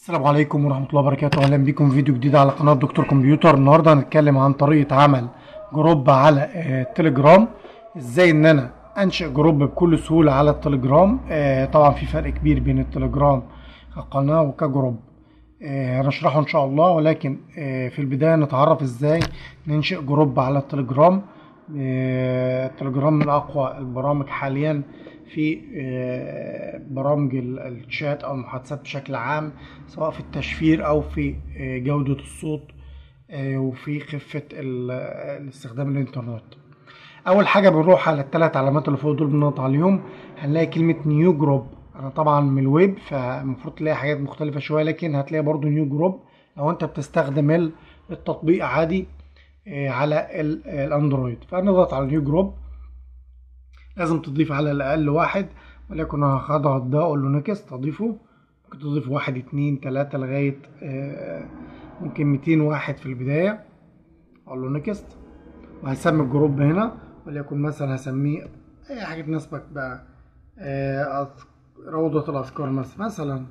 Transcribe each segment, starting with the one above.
السلام عليكم ورحمة الله وبركاته أهلا بكم في فيديو جديد على قناة دكتور كمبيوتر النهاردة هنتكلم عن طريقة عمل جروب على آه، التليجرام ازاي ان انا انشئ جروب بكل سهولة على التليجرام آه، طبعا في فرق كبير بين التليجرام كقناة وكجروب آه، هنشرحه ان شاء الله ولكن آه، في البداية نتعرف ازاي ننشئ جروب على التليجرام آه، التليجرام من اقوى البرامج حاليا في آه، برامج ال- الشات او المحادثات بشكل عام سواء في التشفير او في آه، جودة الصوت آه، وفي خفة ال- الاستخدام الانترنت اول حاجة بنروح على الثلاث علامات اللي فوق دول بنضغط عليهم هنلاقي كلمة نيو جروب انا طبعا من الويب فالمفروض تلاقي حاجات مختلفة شوية لكن هتلاقي برضو نيو جروب لو انت بتستخدم ال- التطبيق عادي آه، على ال- الاندرويد فنضغط على نيو جروب لازم تضيف على الاقل واحد ولكن انا هضغط ده اقول له نكست اضيفه ممكن تضيف واحد اتنين تلاتة لغاية آه، ممكن ميتين واحد في البداية اقول له نكست وهسمي الجروب هنا وليكن مثلا هسميه اي حاجة تناسبك بقى آه، أذ- روضة الاذكار مثلا مثلا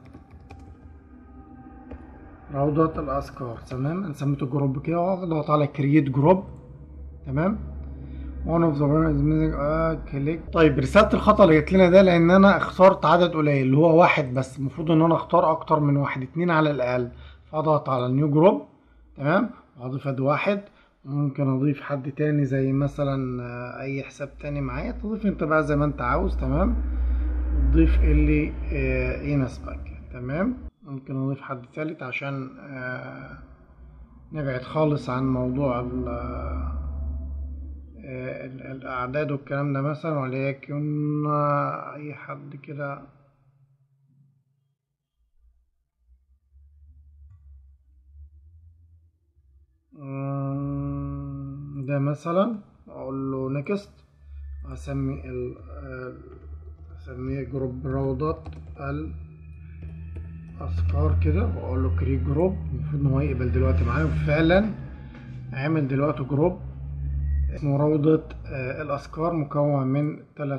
روضة الاذكار تمام انا سميته جروب كده واضغط على كرييت جروب تمام one of the is missing آه كليك طيب رسالة الخطأ اللي جت لنا ده لأن أنا اخترت عدد قليل اللي هو واحد بس المفروض إن أنا أختار أكتر من واحد اتنين على الأقل فأضغط على نيو جروب تمام وأضيف أد واحد ممكن أضيف حد تاني زي مثلا آه، أي حساب تاني معايا تضيف أنت بقى زي ما أنت عاوز تمام تضيف اللي آه، يناسبك تمام ممكن أضيف حد تالت عشان آه، نبعد خالص عن موضوع ال- آه، ال- الأعداد والكلام ده مثلا وليكن آه، أي حد كده مم، ده مثلا أقول له نكست وأسمي ال ال- أسميه جروب روضة الأذكار كده وأقول له كريت جروب المفروض إن هو يقبل دلوقتي معايا وفعلا عامل دلوقتي جروب اسمه روضة آه، الأذكار مكون من ثلاث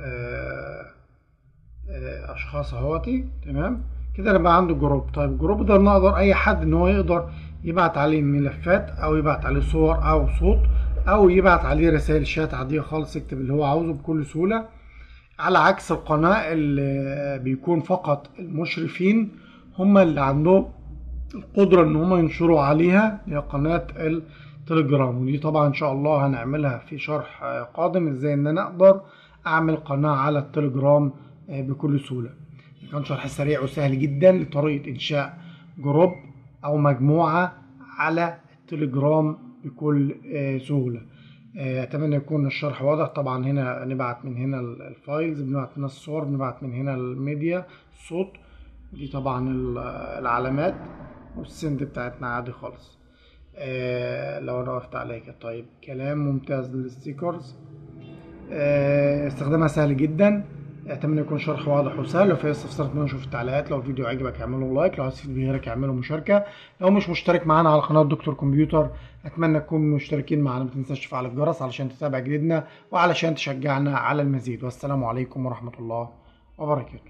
أشخاص أهوتي تمام كده أنا بقى عنده جروب طيب الجروب ده نقدر أي حد إن هو يقدر يبعت عليه ملفات أو يبعت عليه صور أو صوت أو يبعت عليه رسائل شات عادية خالص يكتب اللي هو عاوزه بكل سهولة على عكس القناة اللي بيكون فقط المشرفين هم اللي عندهم القدرة ان هم ينشروا عليها هي قناة التليجرام ودي طبعا ان شاء الله هنعملها في شرح آه، قادم ازاي ان انا اقدر اعمل قناة على التليجرام آه، بكل سهولة كان شرح سريع وسهل جدا لطريقة انشاء جروب او مجموعة على التليجرام بكل آه، سهولة آه، اتمنى يكون الشرح واضح طبعا هنا نبعت من هنا ال- الفايلز بنبعت من الصور بنبعت من هنا الميديا الصوت دي طبعا ال- العلامات والسند بتاعتنا عادي خالص آه لو انا وقفت عليها كده طيب كلام ممتاز للستيكرز آه استخدامها سهل جدا اتمنى يكون شرح واضح وسهل لو في استفسار اتمنى اشوف التعليقات لو الفيديو عجبك اعمله لايك لو عايز تفيد بغيرك اعمله مشاركه لو مش مشترك معانا على قناه دكتور كمبيوتر اتمنى تكونوا مشتركين معانا ما تنساش تفعل الجرس علشان تتابع جديدنا وعلشان تشجعنا على المزيد والسلام عليكم ورحمه الله وبركاته